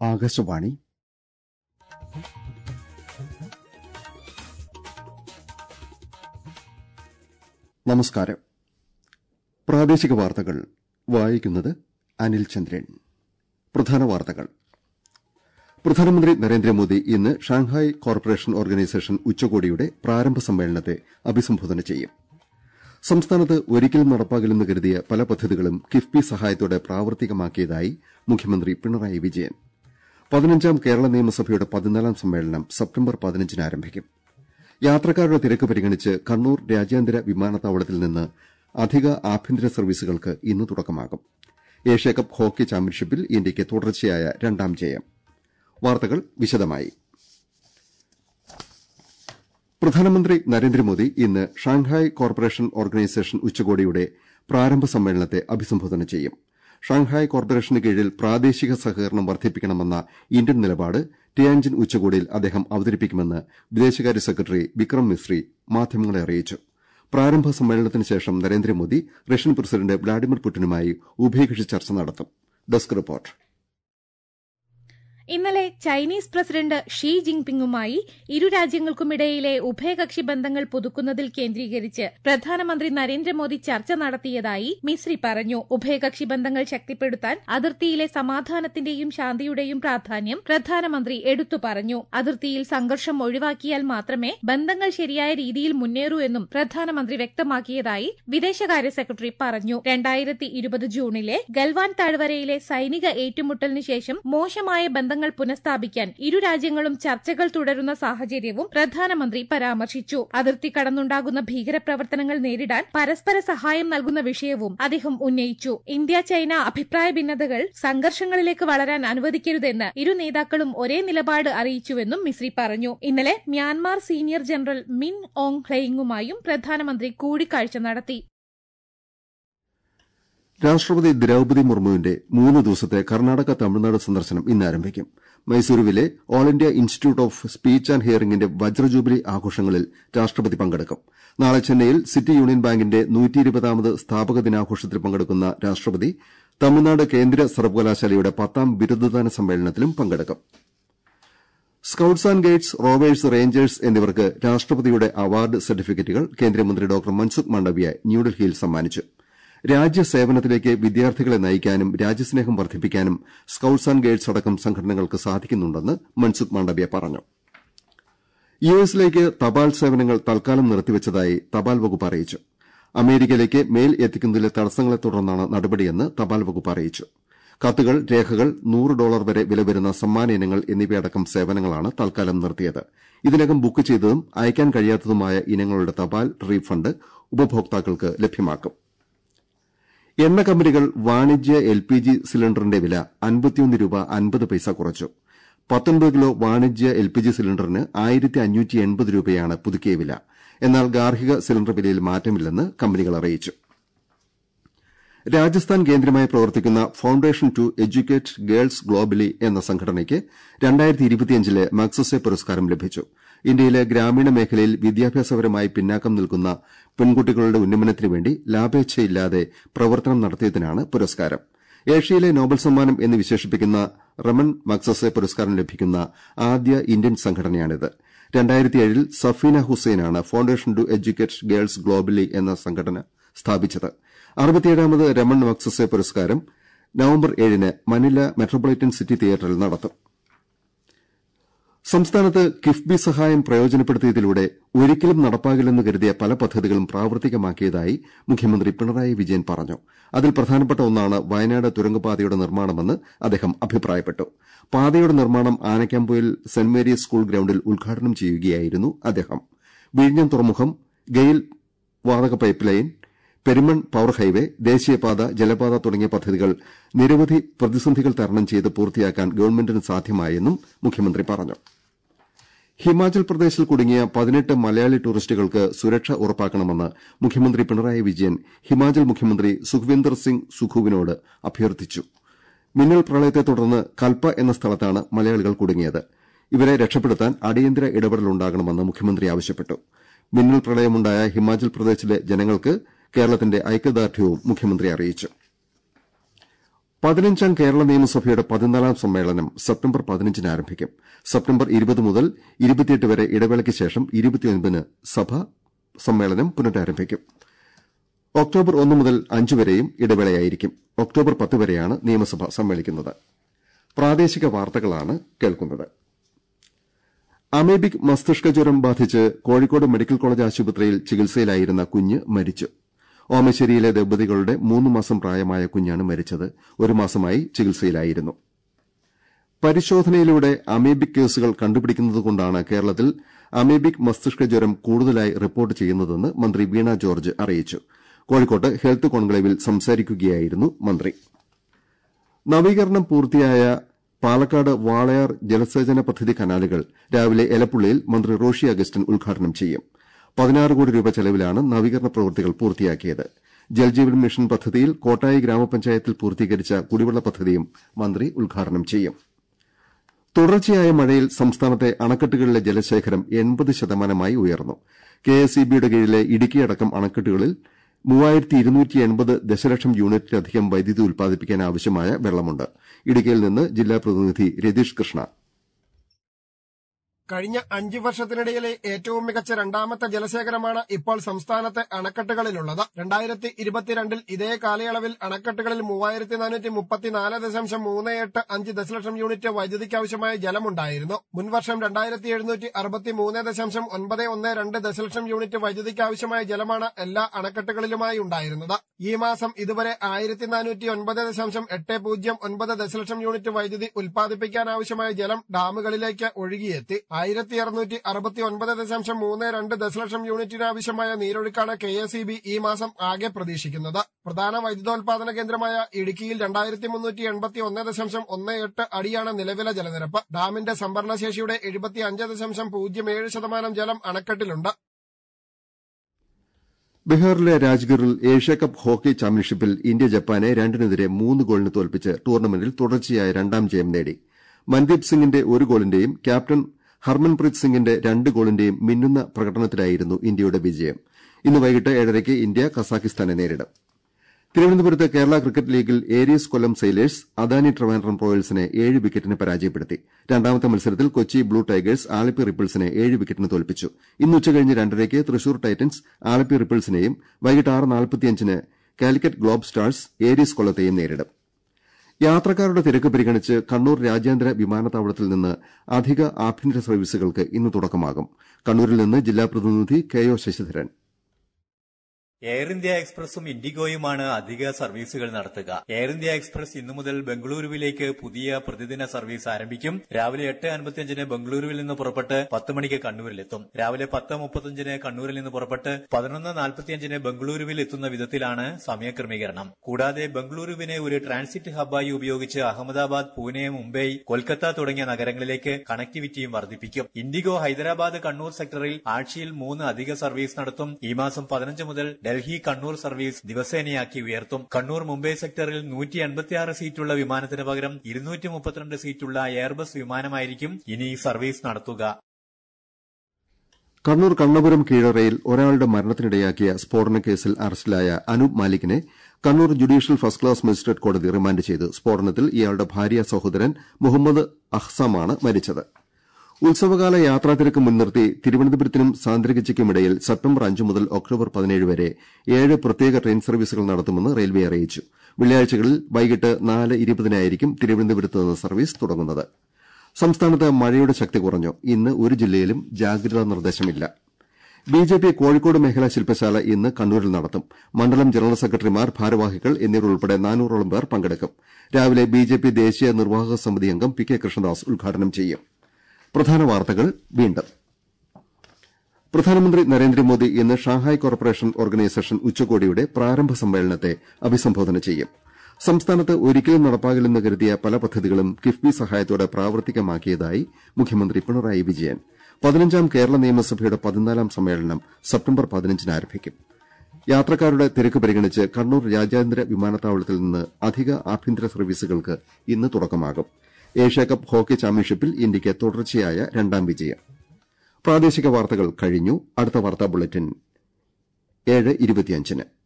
ആകാശവാണി നമസ്കാരം പ്രാദേശിക വാർത്തകൾ വായിക്കുന്നത് അനിൽ ചന്ദ്രൻ പ്രധാന വാർത്തകൾ പ്രധാനമന്ത്രി നരേന്ദ്രമോദി ഇന്ന് ഷാങ്ഹായ് കോർപ്പറേഷൻ ഓർഗനൈസേഷൻ ഉച്ചകോടിയുടെ പ്രാരംഭ സമ്മേളനത്തെ അഭിസംബോധന ചെയ്യും സംസ്ഥാനത്ത് ഒരിക്കലും നടപ്പാകില്ലെന്ന് കരുതിയ പല പദ്ധതികളും കിഫ്ബി സഹായത്തോടെ പ്രാവർത്തികമാക്കിയതായി മുഖ്യമന്ത്രി പിണറായി വിജയൻ പതിനഞ്ചാം കേരള നിയമസഭയുടെ പതിനാലാം സമ്മേളനം സെപ്റ്റംബർ പതിനഞ്ചിന് ആരംഭിക്കും യാത്രക്കാരുടെ തിരക്ക് പരിഗണിച്ച് കണ്ണൂർ രാജ്യാന്തര വിമാനത്താവളത്തിൽ നിന്ന് അധിക ആഭ്യന്തര സർവീസുകൾക്ക് ഇന്ന് തുടക്കമാകും ഏഷ്യാകപ്പ് ഹോക്കി ചാമ്പ്യൻഷിപ്പിൽ ഇന്ത്യയ്ക്ക് തുടർച്ചയായ രണ്ടാം ജയം വാർത്തകൾ വിശദമായി പ്രധാനമന്ത്രി നരേന്ദ്രമോദി ഇന്ന് ഷാങ്ഹായ് കോർപ്പറേഷൻ ഓർഗനൈസേഷൻ ഉച്ചകോടിയുടെ പ്രാരംഭ സമ്മേളനത്തെ അഭിസംബോധന ചെയ്യും ഷാങ്ഹായ് കോർപ്പറേഷന് കീഴിൽ പ്രാദേശിക സഹകരണം വർദ്ധിപ്പിക്കണമെന്ന ഇന്ത്യൻ നിലപാട് ടിയാൻജിൻ ഉച്ചകോടിയിൽ അദ്ദേഹം അവതരിപ്പിക്കുമെന്ന് വിദേശകാര്യ സെക്രട്ടറി വിക്രം മിസ്രി മാധ്യമങ്ങളെ അറിയിച്ചു പ്രാരംഭ സമ്മേളനത്തിന് ശേഷം നരേന്ദ്രമോദി റഷ്യൻ പ്രസിഡന്റ് വ്ളാഡിമിർ പുടിനുമായി ഉഭയകക്ഷി ചർച്ച നടത്തും ഡെസ്ക് റിപ്പോർട്ട് ഇന്നലെ ചൈനീസ് പ്രസിഡന്റ് ഷീ ജിൻപിങ്ങുമായി ഇരു രാജ്യങ്ങൾക്കുമിടയിലെ ഉഭയകക്ഷി ബന്ധങ്ങൾ പുതുക്കുന്നതിൽ കേന്ദ്രീകരിച്ച് പ്രധാനമന്ത്രി നരേന്ദ്രമോദി ചർച്ച നടത്തിയതായി മിസ്രി പറഞ്ഞു ഉഭയകക്ഷി ബന്ധങ്ങൾ ശക്തിപ്പെടുത്താൻ അതിർത്തിയിലെ സമാധാനത്തിന്റെയും ശാന്തിയുടെയും പ്രാധാന്യം പ്രധാനമന്ത്രി എടുത്തു പറഞ്ഞു അതിർത്തിയിൽ സംഘർഷം ഒഴിവാക്കിയാൽ മാത്രമേ ബന്ധങ്ങൾ ശരിയായ രീതിയിൽ മുന്നേറൂ എന്നും പ്രധാനമന്ത്രി വ്യക്തമാക്കിയതായി വിദേശകാര്യ സെക്രട്ടറി പറഞ്ഞു രണ്ടായിരത്തി ഇരുപത് ജൂണിലെ ഗൽവാൻ താഴ്വരയിലെ സൈനിക ഏറ്റുമുട്ടലിന് ശേഷം മോശമായ ബന്ധങ്ങൾ പുനഃസ്ഥാപിക്കാൻ ഇരു രാജ്യങ്ങളും ചർച്ചകൾ തുടരുന്ന സാഹചര്യവും പ്രധാനമന്ത്രി പരാമർശിച്ചു അതിർത്തി കടന്നുണ്ടാകുന്ന ഭീകരപ്രവർത്തനങ്ങൾ നേരിടാൻ പരസ്പര സഹായം നൽകുന്ന വിഷയവും അദ്ദേഹം ഉന്നയിച്ചു ഇന്ത്യ ചൈന അഭിപ്രായ ഭിന്നതകൾ സംഘർഷങ്ങളിലേക്ക് വളരാൻ അനുവദിക്കരുതെന്ന് ഇരു നേതാക്കളും ഒരേ നിലപാട് അറിയിച്ചുവെന്നും മിസ്രി പറഞ്ഞു ഇന്നലെ Myanmar senior general Min Aung ഹ്ലെയിങ്ങുമായും പ്രധാനമന്ത്രി കൂടിക്കാഴ്ച നടത്തി രാഷ്ട്രപതി ദ്രൌപതി മുർമുവിന്റെ മൂന്ന് ദിവസത്തെ കർണാടക തമിഴ്നാട് സന്ദർശനം ഇന്ന് ആരംഭിക്കും മൈസൂരുവിലെ All India Institute of Speech and ഹിയറിംഗിന്റെ വജ്രജൂബിലി ആഘോഷങ്ങളിൽ രാഷ്ട്രപതി പങ്കെടുക്കും നാളെ ചെന്നൈയിൽ സിറ്റി യൂണിയൻ ബാങ്കിന്റെ നൂറ്റിയിരുപതാമത് സ്ഥാപക ദിനാഘോഷത്തിൽ പങ്കെടുക്കുന്ന രാഷ്ട്രപതി തമിഴ്നാട് കേന്ദ്ര സർവകലാശാലയുടെ പത്താം ബിരുദദാന സമ്മേളനത്തിലും പങ്കെടുക്കും scouts and guides rovers rangers എന്നിവർക്ക് രാഷ്ട്രപതിയുടെ അവാർഡ് സർട്ടിഫിക്കറ്റുകൾ കേന്ദ്രമന്ത്രി ഡോക്ടർ മൻസുഖ് മാണ്ഡവ്യ ന്യൂഡൽഹിയിൽ സമ്മാനിച്ചു രാജ്യസേവനത്തിലേക്ക് വിദ്യാർത്ഥികളെ നയിക്കാനും രാജ്യസ്നേഹം വർദ്ധിപ്പിക്കാനും സ്കൌട്ട്സ് ആന്റ് ഗൈഡ്സ് അടക്കം സംഘടനകൾക്ക് സാധിക്കുന്നുണ്ടെന്ന് മൻസുഖ് മാണ്ഡവ്യ പറഞ്ഞു യുഎസിലേക്ക് തപാൽ സേവനങ്ങൾ തൽക്കാലം നിർത്തിവച്ചതായി തപാൽ വകുപ്പ് അറിയിച്ചു അമേരിക്കയിലേക്ക് മെയിൽ എത്തിക്കുന്നതിലെ തടസ്സങ്ങളെ തുടർന്നാണ് നടപടിയെന്ന് തപാൽ വകുപ്പ് അറിയിച്ചു കത്തുകൾ രേഖകൾ നൂറ് ഡോളർ വരെ വില വരുന്ന സമ്മാന ഇനങ്ങൾ എന്നിവയടക്കം സേവനങ്ങളാണ് തൽക്കാലം നിർത്തിയത് ഇതിനകം ബുക്ക് ചെയ്തതും അയക്കാൻ കഴിയാത്തതുമായ ഇനങ്ങളുടെ തപാൽ റീഫണ്ട് ഉപഭോക്താക്കൾക്ക് ലഭ്യമാക്കും എണ്ണ കമ്പനികൾ വാണിജ്യ എൽ പി ജി സിലിണ്ടറിന്റെ വില അൻപത്തിയൊന്ന് രൂപ അൻപത് പൈസ കുറച്ചു പത്തൊൻപത് കിലോ വാണിജ്യ എൽ പി ജി സിലിണ്ടറിന് ആയിരത്തി അഞ്ഞൂറ്റി എൺപത് രൂപയാണ് പുതുക്കിയ വില എന്നാൽ ഗാർഹിക സിലിണ്ടർ വിലയിൽ മാറ്റമില്ലെന്ന് കമ്പനികൾ അറിയിച്ചു രാജസ്ഥാൻ കേന്ദ്രമായി പ്രവർത്തിക്കുന്ന foundation to educate girls globally എന്ന സംഘടനയ്ക്ക് രണ്ടായിരത്തി ഇരുപത്തിയഞ്ചിലെ മക്സസെ പുരസ്കാരം ലഭിച്ചു ഇന്ത്യയിലെ ഗ്രാമീണ മേഖലയിൽ വിദ്യാഭ്യാസപരമായി പിന്നാക്കം നിൽക്കുന്ന പെൺകുട്ടികളുടെ ഉന്നമനത്തിനുവേണ്ടി ലാഭേച്ഛയില്ലാതെ പ്രവർത്തനം നടത്തിയതിനാണ് പുരസ്കാരം ഏഷ്യയിലെ നോബൽ സമ്മാനം എന്ന് വിശേഷിപ്പിക്കുന്ന റമൺ മക്സസെ പുരസ്കാരം ലഭിക്കുന്ന ആദ്യ ഇന്ത്യൻ സംഘടനയാണിത് രണ്ടായിരത്തിയേഴിൽ സഫീന ഹുസൈനാണ് foundation to educate girls globally എന്ന സംഘടന സ്ഥാപിച്ചത് അറുപത്തിയേഴാമത് രമൺ മക്സസെ പുരസ്കാരം നവംബർ ഏഴിന് മനില മെട്രോപൊളിറ്റൻ സിറ്റി തിയേറ്ററിൽ നടത്തും സംസ്ഥാനത്ത് കിഫ്ബി സഹായം പ്രയോജനപ്പെടുത്തിയതിലൂടെ ഒരിക്കലും നടപ്പാകില്ലെന്ന് കരുതിയ പല പദ്ധതികളും പ്രാവർത്തികമാക്കിയതായി മുഖ്യമന്ത്രി പിണറായി വിജയൻ പറഞ്ഞു അതിൽ പ്രധാനപ്പെട്ട ഒന്നാണ് വയനാട് തുരങ്കപാതയുടെ നിർമ്മാണമെന്ന് അദ്ദേഹം അഭിപ്രായപ്പെട്ടു പാതയുടെ നിർമ്മാണം ആനക്കാംപൊയിൽ സെന്റ് മേരീസ് സ്കൂൾ ഗ്രൌണ്ടിൽ ഉദ്ഘാടനം ചെയ്യുകയായിരുന്നു അദ്ദേഹം വിഴിഞ്ഞം തുറമുഖം ഗെയിൽ വാതക pipe line Perumon power highway ദേശീയപാത ജലപാത തുടങ്ങിയ പദ്ധതികൾ നിരവധി പ്രതിസന്ധികൾ തരണം ചെയ്ത് പൂർത്തിയാക്കാൻ ഗവൺമെന്റിന് സാധ്യമായെന്നും മുഖ്യമന്ത്രി പറഞ്ഞു ഹിമാചൽ പ്രദേശിൽ കുടുങ്ങിയ പതിനെട്ട് മലയാളി ടൂറിസ്റ്റുകൾക്ക് സുരക്ഷ ഉറപ്പാക്കണമെന്ന് മുഖ്യമന്ത്രി പിണറായി വിജയൻ ഹിമാചൽ മുഖ്യമന്ത്രി സുഖ്വിന്ദർ സിംഗ് സുഖുവിനോട് അഭ്യർത്ഥിച്ചു മിന്നൽ പ്രളയത്തെ തുടർന്ന് കൽപ്പ എന്ന സ്ഥലത്താണ് മലയാളികൾ കുടുങ്ങിയത് ഇവരെ രക്ഷപ്പെടുത്താൻ അടിയന്തര ഇടപെടലുണ്ടാകണമെന്ന് മുഖ്യമന്ത്രി ആവശ്യപ്പെട്ടു മിന്നൽ പ്രളയമുണ്ടായ ഹിമാചൽ പ്രദേശിലെ ജനങ്ങൾക്ക് കേരളത്തിന്റെ ഐക്യദാർഢ്യവും മുഖ്യമന്ത്രി അറിയിച്ചു പതിനഞ്ചാം കേരള നിയമസഭയുടെ പതിനാലാം സമ്മേളനം സെപ്റ്റംബർ പതിനഞ്ചിന് ആരംഭിക്കും സെപ്റ്റംബർ ഇരുപത് മുതൽ ഇരുപത്തിയെട്ട് വരെ ഇടവേളയ്ക്ക് ശേഷം ഇരുപത്തിയൊൻപതിന് സഭ സമ്മേളനം പുനരാരംഭിക്കും ഒക്ടോബർ ഒന്ന് മുതൽ അഞ്ച് വരെയും ഇടവേളയായിരിക്കും ഒക്ടോബർ പത്ത് വരെയാണ് നിയമസഭ സമ്മേളിക്കുന്നത് പ്രാദേശിക വാർത്തകളാണ് കേൾക്കുന്നത് അമേബിക് മസ്തിഷ്ക ജ്വരം ബാധിച്ച് കോഴിക്കോട് മെഡിക്കൽ കോളേജ് ആശുപത്രിയിൽ ചികിത്സയിലായിരുന്ന കുഞ്ഞ് മരിച്ചു ഓമശ്ശേരിയിലെ ദമ്പതികളുടെ മൂന്ന് മാസം പ്രായമായ കുഞ്ഞാണ് മരിച്ചത് ഒരു മാസമായി ചികിത്സയിലായിരുന്നു പരിശോധനയിലൂടെ അമേബിക് കേസുകൾ കണ്ടുപിടിക്കുന്നതുകൊണ്ടാണ് കേരളത്തിൽ അമേബിക് മസ്തിഷ്ക ജ്വരം കൂടുതലായി റിപ്പോർട്ട് ചെയ്യുന്നതെന്ന് മന്ത്രി വീണ ജോർജ് അറിയിച്ചു കോഴിക്കോട്ട് ഹെൽത്ത് കോൺക്ലേവിൽ സംസാരിക്കുകയായിരുന്നു മന്ത്രി നവീകരണം പൂർത്തിയായ പാലക്കാട് വാളയാർ ജലസേചന പദ്ധതി കനാലുകൾ രാവിലെ എലപ്പുള്ളിയിൽ മന്ത്രി റോഷി അഗസ്റ്റിൻ ഉദ്ഘാടനം ചെയ്യും പതിനാറ് കോടി രൂപ ചെലവിലാണ് നവീകരണ പ്രവൃത്തികൾ പൂർത്തിയാക്കിയത് ജൽജീവൻ മിഷൻ പദ്ധതിയിൽ കോട്ടായി ഗ്രാമപഞ്ചായത്തിൽ പൂർത്തീകരിച്ച കുടിവെള്ള പദ്ധതിയും മന്ത്രി ഉദ്ഘാടനം ചെയ്യും തുടർച്ചയായ മഴയിൽ സംസ്ഥാനത്തെ അണക്കെട്ടുകളിലെ ജലശേഖരം എൺപത് ശതമാനമായി ഉയർന്നു കെഎസ്ഇബിയുടെ കീഴിലെ ഇടുക്കിയടക്കം അണക്കെട്ടുകളിൽ മൂവായിരത്തി ഇരുന്നൂറ്റി എൺപത് ദശലക്ഷം യൂണിറ്റിലധികം വൈദ്യുതി ഉൽപ്പാദിപ്പിക്കാൻ ആവശ്യമായ വെള്ളമുണ്ട് ഇടുക്കിയിൽ നിന്ന് ജില്ലാ പ്രതിനിധി രതീഷ് കൃഷ്ണ കഴിഞ്ഞ അഞ്ചു വർഷത്തിനിടയിലെ ഏറ്റവും മികച്ച രണ്ടാമത്തെ ജലശേഖരമാണ് ഇപ്പോൾ സംസ്ഥാനത്തെ അണക്കെട്ടുകളിലുള്ളത് രണ്ടായിരത്തി ഇരുപത്തിരണ്ടിൽ ഇതേ കാലയളവിൽ അണക്കെട്ടുകളിൽ മൂവായിരത്തി നാനൂറ്റി മുപ്പത്തിനാല് ദശാംശം മൂന്ന് എട്ട് അഞ്ച് ദശലക്ഷം യൂണിറ്റ് വൈദ്യുതിക്കാവശ്യമായ ജലമുണ്ടായിരുന്നു മുൻവർഷം രണ്ടായിരത്തി എഴുന്നൂറ്റി അറുപത്തി മൂന്ന് ദശാംശം ഒൻപത് ഒന്ന് രണ്ട് ദശലക്ഷം യൂണിറ്റ് വൈദ്യുതിക്കാവശ്യമായ ജലമാണ് എല്ലാ അണക്കെട്ടുകളിലുമായി ഉണ്ടായിരുന്നത് ഈ മാസം ഇതുവരെ ആയിരത്തി നാനൂറ്റി ഒൻപത് ദശാംശം എട്ട് പൂജ്യം ഒൻപത് ദശലക്ഷം യൂണിറ്റ് വൈദ്യുതി ഉൽപ്പാദിപ്പിക്കാനാവശ്യമായ ജലം ഡാമുകളിലേക്ക് ഒഴുകിയെത്തി ആയിരത്തി അറുന്നൂറ്റി അറുപത്തി ഒൻപത് ദശാംശം മൂന്ന് രണ്ട് ദശലക്ഷം യൂണിറ്റിനാവശ്യമായ നീരൊഴുക്കാണ് കെ എസ് ഇ ബി ഈ മാസം ആകെ പ്രതീക്ഷിക്കുന്നത് പ്രധാന വൈദ്യുതോൽപാദന കേന്ദ്രമായ ഇടുക്കിയിൽ രണ്ടായിരത്തി മുന്നൂറ്റി എൺപത്തി ഒന്ന് ദശാംശം ഒന്ന് എട്ട് അടിയാണ് നിലവിലെ ജലനിരപ്പ് ഡാമിന്റെ സംഭരണശേഷിയുടെ എഴുപത്തി അഞ്ച് ദശാംശം പൂജ്യം ഏഴ് ശതമാനം ജലം അണക്കെട്ടിലുണ്ട് ബീഹാറിലെ രാജ്ഗറിൽ ഏഷ്യാകപ്പ് ഹോക്കി ചാമ്പ്യൻഷിപ്പിൽ ഇന്ത്യ ജപ്പാനെ രണ്ടിനെതിരെ മൂന്ന് ഗോളിന് തോൽപ്പിച്ച് ടൂർണമെന്റിൽ തുടർച്ചയായ രണ്ടാം ജയം നേടി മൻദീപ് സിംഗിന്റെ ഒരു ഗോളിന്റെയും ക്യാപ്റ്റൻ ഹർമൻപ്രീത് സിംഗിന്റെ രണ്ട് ഗോളിന്റെയും മിന്നുന്ന പ്രകടനത്തിലായിരുന്നു ഇന്ത്യയുടെ വിജയം ഇന്ന് വൈകിട്ട് ഏഴരയ്ക്ക് ഇന്ത്യ കസാഖിസ്ഥാനെ നേരിടും തിരുവനന്തപുരത്ത് കേരള ക്രിക്കറ്റ് ലീഗിൽ ഏരീസ് കൊല്ലം സെയിലേഴ്സ് അദാനി ട്രിവാൻഡ്രം റോയൽസിനെ ഏഴ് വിക്കറ്റിന് പരാജയപ്പെടുത്തി രണ്ടാമത്തെ മത്സരത്തിൽ കൊച്ചി ബ്ലൂ ടൈഗേഴ്സ് ആലപ്പി റിപ്പിൾസിനെ ഏഴ് വിക്കറ്റിന് തോൽപ്പിച്ചു ഇന്ന് ഉച്ചകഴിഞ്ഞ് രണ്ടരയ്ക്ക് തൃശൂർ ടൈറ്റൻസ് ആലപ്പി റിപ്പിൾസിനെയും വൈകിട്ട് ആറ് നാൽപ്പത്തിയഞ്ചിന് കാലിക്കറ്റ് ഗ്ലോബ് സ്റ്റാർസ് ഏരീസ് കൊല്ലത്തെയും നേരിടും യാത്രക്കാരുടെ തിരക്ക് പരിഗണിച്ച് കണ്ണൂർ രാജ്യാന്തര വിമാനത്താവളത്തിൽ നിന്ന് അധിക ആഭ്യന്തര സർവീസുകൾക്ക് ഇന്ന് തുടക്കമാകും കണ്ണൂരിൽ നിന്ന് ജില്ലാ പ്രതിനിധി K O Sasidharan Air India എക്സ്പ്രസും ഇൻഡിഗോയുമാണ് അധിക സർവീസുകൾ നടത്തുക എയർ ഇന്ത്യ എക്സ്പ്രസ് ഇന്നു മുതൽ ബംഗളൂരുവിലേക്ക് പുതിയ പ്രതിദിന സർവീസ് ആരംഭിക്കും രാവിലെ എട്ട് അൻപത്തിയഞ്ചിന് ബംഗളൂരുവിൽ നിന്ന് പുറപ്പെട്ട് പത്ത് മണിക്ക് കണ്ണൂരിലെത്തും രാവിലെ പത്ത് മുപ്പത്തിയഞ്ചിന് കണ്ണൂരിൽ നിന്ന് പുറപ്പെട്ട് പതിനൊന്ന് നാൽപ്പത്തിയഞ്ചിന് ബംഗളൂരുവിൽ എത്തുന്ന വിധത്തിലാണ് സമയക്രമീകരണം കൂടാതെ ബംഗളൂരുവിനെ ഒരു ട്രാൻസിറ്റ് ഹബ്ബായി ഉപയോഗിച്ച് അഹമ്മദാബാദ് പൂനെ മുംബൈ കൊൽക്കത്ത തുടങ്ങിയ നഗരങ്ങളിലേക്ക് കണക്ടിവിറ്റിയും വർദ്ധിപ്പിക്കും ഇൻഡിഗോ ഹൈദരാബാദ് കണ്ണൂർ സെക്ടറിൽ ആഴ്ചയിൽ മൂന്ന് അധിക സർവീസ് നടത്തും ഈ മാസം പതിനഞ്ച് മുതൽ ഡൽഹി കണ്ണൂർ സർവീസ് ദിവസേനയാക്കി ഉയർത്തും കണ്ണൂർ മുംബൈ സെക്ടറിൽ നൂറ്റി അൻപത്തിയാറ് സീറ്റുള്ള വിമാനത്തിന് പകരം ഇരുന്നൂറ്റി മുപ്പത്തിരണ്ട് സീറ്റുള്ള എയർബസ് വിമാനമായിരിക്കും ഇനി സർവീസ് നടത്തുക കണ്ണൂർ കണ്ണപുരം കീഴറയിൽ ഒരാളുടെ മരണത്തിനിടയാക്കിയ സ്ഫോടന കേസിൽ അറസ്റ്റിലായ അനൂപ് മാലിക്കിനെ Kannur judicial first class magistrate കോടതി റിമാൻഡ് ചെയ്തു സ്ഫോടനത്തിൽ ഇയാളുടെ ഭാര്യ സഹോദരൻ മുഹമ്മദ് അഹ്സാമാണ് മരിച്ചത് ഉത്സവകാല യാത്രാതിരക്ക് മുൻനിർത്തി തിരുവനന്തപുരത്തിനും സാന്ദ്രഗിച്ചയ്ക്കുമിടയിൽ സെപ്റ്റംബർ അഞ്ച് മുതൽ ഒക്ടോബർ പതിനേഴ് വരെ ഏഴ് പ്രത്യേക ട്രെയിൻ സർവീസുകൾ നടത്തുമെന്ന് റെയിൽവേ അറിയിച്ചു വെള്ളിയാഴ്ചകളിൽ വൈകിട്ട് നാല് ഇരുപതിനായിരിക്കും തിരുവനന്തപുരത്ത് നിന്ന് സർവീസ് തുടങ്ങുന്നത് സംസ്ഥാനത്ത് മഴയുടെ ശക്തി കുറഞ്ഞു ഇന്ന് ഒരു ജില്ലയിലും ജാഗ്രതാ നിർദ്ദേശമില്ല ബിജെപി കോഴിക്കോട് മേഖലാ ശില്പശാല ഇന്ന് കണ്ണൂരിൽ നടത്തും മണ്ഡലം ജനറൽ സെക്രട്ടറിമാർ ഭാരവാഹികൾ എന്നിവരുൾപ്പെടെ നാനൂറോളം പേർ പങ്കെടുക്കും രാവിലെ ബിജെപി ദേശീയ നിർവാഹക സമിതി അംഗം പി കെ കൃഷ്ണദാസ് ഉദ്ഘാടനം ചെയ്യും പ്രധാന വാർത്തകൾ വീണ്ടും പ്രധാനമന്ത്രി നരേന്ദ്രമോദി ഇന്ന് ഷാങ്ഹായ് കോർപ്പറേഷൻ ഓർഗനൈസേഷൻ ഉച്ചകോടിയുടെ പ്രാരംഭ സമ്മേളനത്തെ അഭിസംബോധന ചെയ്യും സംസ്ഥാനത്ത് ഒരിക്കലും നടപ്പാകില്ലെന്ന് കരുതിയ പല പദ്ധതികളും കിഫ്ബി സഹായത്തോടെ പ്രാവർത്തികമാക്കിയതായി മുഖ്യമന്ത്രി പിണറായി വിജയൻ പതിനഞ്ചാം കേരള നിയമസഭയുടെ പതിനാലാം സമ്മേളനം സെപ്റ്റംബർ പതിനഞ്ചിന് ആരംഭിക്കും യാത്രക്കാരുടെ തിരക്ക് പരിഗണിച്ച് കണ്ണൂർ രാജ്യാന്തര വിമാനത്താവളത്തിൽ നിന്ന് അധിക ആഭ്യന്തര സർവീസുകൾക്ക് ഇന്ന് തുടക്കമാകും ഏഷ്യാകപ്പ് ഹോക്കി ചാമ്പ്യൻഷിപ്പിൽ ഇന്ത്യയ്ക്ക് തുടർച്ചയായ രണ്ടാം വിജയം പ്രാദേശിക വാർത്തകൾ കഴിഞ്ഞു അടുത്ത വാർത്താ ബുള്ളറ്റിൻ ഏഴ് ഇരുപത്തിയഞ്ചിന്